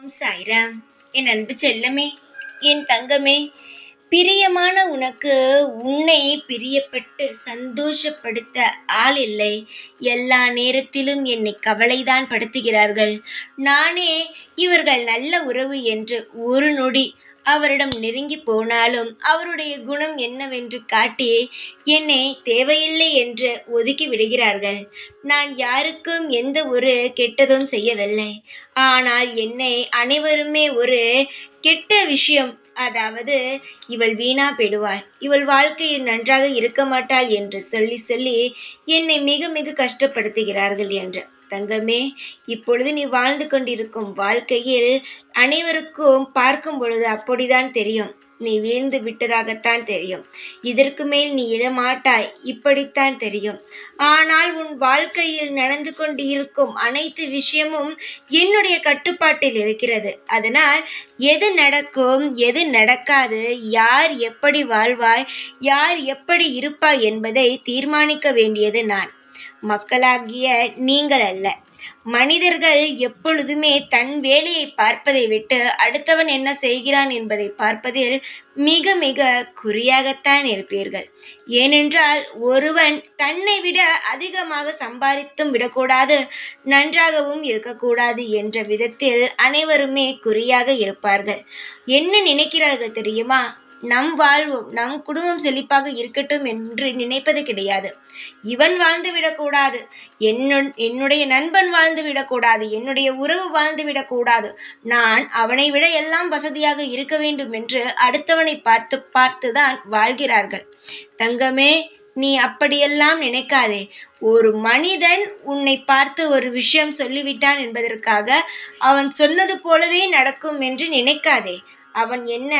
ஓம் சாய்ராம் என் அன்பு செல்லமே என் தங்கமே பிரியமான உனக்கு உன்னை பிரியப்பட்டு சந்தோஷப்படுத்த ஆள் இல்லை எல்லா நேரத்திலும் என்னை கவலைதான் படுத்துகிறார்கள் நானே இவர்கள் நல்ல உறவு என்று ஒரு நொடி அவரிடம் நெருங்கி போனாலும் அவருடைய குணம் என்னவென்று காட்டி என்னை தேவையில்லை என்று ஒதுக்கி விடுகிறார்கள் நான் யாருக்கும் எந்த ஒரு கெட்டதும் செய்யவில்லை ஆனால் என்னை அனைவருமே ஒரு கெட்ட விஷயம் அதாவது இவள் வீணா பெடுவாள் இவள் வாழ்க்கையில் நன்றாக இருக்க மாட்டாள் என்று சொல்லி சொல்லி என்னை மிக மிக கஷ்டப்படுத்துகிறார்கள் என்று தங்கமே இப்பொழுது நீ வாழ்ந்து கொண்டிருக்கும் வாழ்க்கையில் அனைவருக்கும் பார்க்கும் பொழுது அப்படிதான் தெரியும் நீ வீழ்ந்து விட்டதாகத்தான் தெரியும் இதற்கு மேல் நீ இழமாட்டாய் இப்படித்தான் தெரியும் ஆனால் உன் வாழ்க்கையில் நடந்து கொண்டு இருக்கும் அனைத்து விஷயமும் என்னுடைய கட்டுப்பாட்டில் இருக்கிறது அதனால் எது நடக்கும் எது நடக்காது யார் எப்படி வாழ்வாய் யார் எப்படி இருப்பாய் என்பதை தீர்மானிக்க வேண்டியது நான் மக்களாகிய நீங்கள் அல்ல மனிதர்கள் எப்பொழுதுமே தன் வேலையை பார்ப்பதை விட்டு அடுத்தவன் என்ன செய்கிறான் என்பதை பார்ப்பதில் மிக மிக குறியாகத்தான் இருப்பீர்கள் ஏனென்றால் ஒருவன் தன்னை விட அதிகமாக சம்பாதித்தும் விடக்கூடாது நன்றாகவும் இருக்கக்கூடாது என்ற விதத்தில் அனைவருமே குறியாக இருப்பார்கள் என்ன நினைக்கிறார்கள் தெரியுமா நம் வாழ்வும் நம் குடும்பம் செழிப்பாக இருக்கட்டும் என்று நினைப்பது கிடையாது இவன் வாழ்ந்து விடக்கூடாது என்னு என்னுடைய நண்பன் வாழ்ந்து விடக்கூடாது என்னுடைய உறவு வாழ்ந்து விடக்கூடாது நான் அவனை விட எல்லாம் வசதியாக இருக்க வேண்டும் என்று அடுத்தவனை பார்த்து பார்த்துதான் வாழ்கிறார்கள் தங்கமே நீ அப்படியெல்லாம் நினைக்காதே ஒரு மனிதன் உன்னை பார்த்து ஒரு விஷயம் சொல்லிவிட்டான் என்பதற்காக அவன் சொன்னது போலவே நடக்கும் என்று நினைக்காதே அவன் என்ன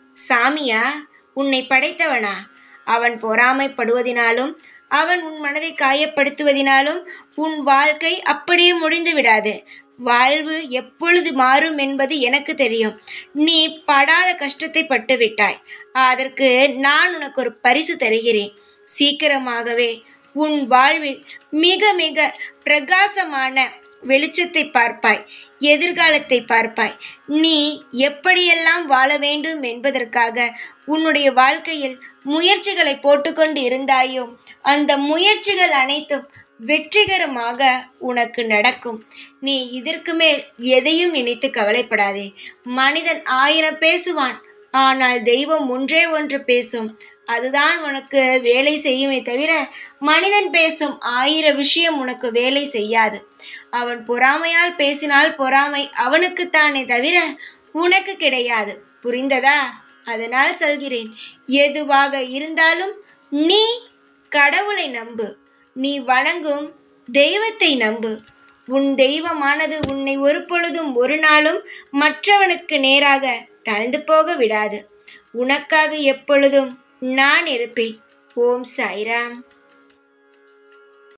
சாமியா உன்னை படைத்தவனா அவன் பொறாமைப்படுவதினாலும் அவன் உன் மனதை காயப்படுத்துவதினாலும் உன் வாழ்க்கை அப்படியே முடிந்து விடாது வாழ்வு எப்பொழுது மாறும் என்பது எனக்கு தெரியும் நீ படாத கஷ்டத்தை பட்டு விட்டாய் அதற்கு நான் உனக்கு ஒரு பரிசு தருகிறேன் சீக்கிரமாகவே உன் வாழ்வில் மிக மிக பிரகாசமான வெளிச்சத்தை பார்ப்பாய் எதிர்காலத்தை பார்ப்பாய் நீ எப்படியெல்லாம் வாழ வேண்டும் என்பதற்காக உன்னுடைய வாழ்க்கையில் முயற்சிகளை போட்டுக்கொண்டு இருந்தாயோ அந்த முயற்சிகள் அனைத்தும் வெற்றிகரமாக உனக்கு நடக்கும் நீ இதற்கு மேல் எதையும் நினைத்து கவலைப்படாதே மனிதன் ஆயிரம் பேசுவான் ஆனால் தெய்வம் ஒன்றே ஒன்று பேசும் அதுதான் உனக்கு வேலை செய்யுமே தவிர மனிதன் பேசும் ஆயிரம் விஷயம் உனக்கு வேலை செய்யாது அவன் பொறாமையால் பேசினால் பொறாமை அவனுக்குத்தானே தவிர உனக்கு கிடையாது புரிந்ததா அதனால் சொல்கிறேன் எதுவாக இருந்தாலும் நீ கடவுளை நம்பு நீ வணங்கும் தெய்வத்தை நம்பு உன் தெய்வமானது உன்னை ஒரு பொழுதும் ஒரு நாளும் மற்றவனுக்கு நேராக தழ்ந்து போக விடாது உனக்காக எப்பொழுதும் நான் இருப்பேன் ஓம் சாய்ராம்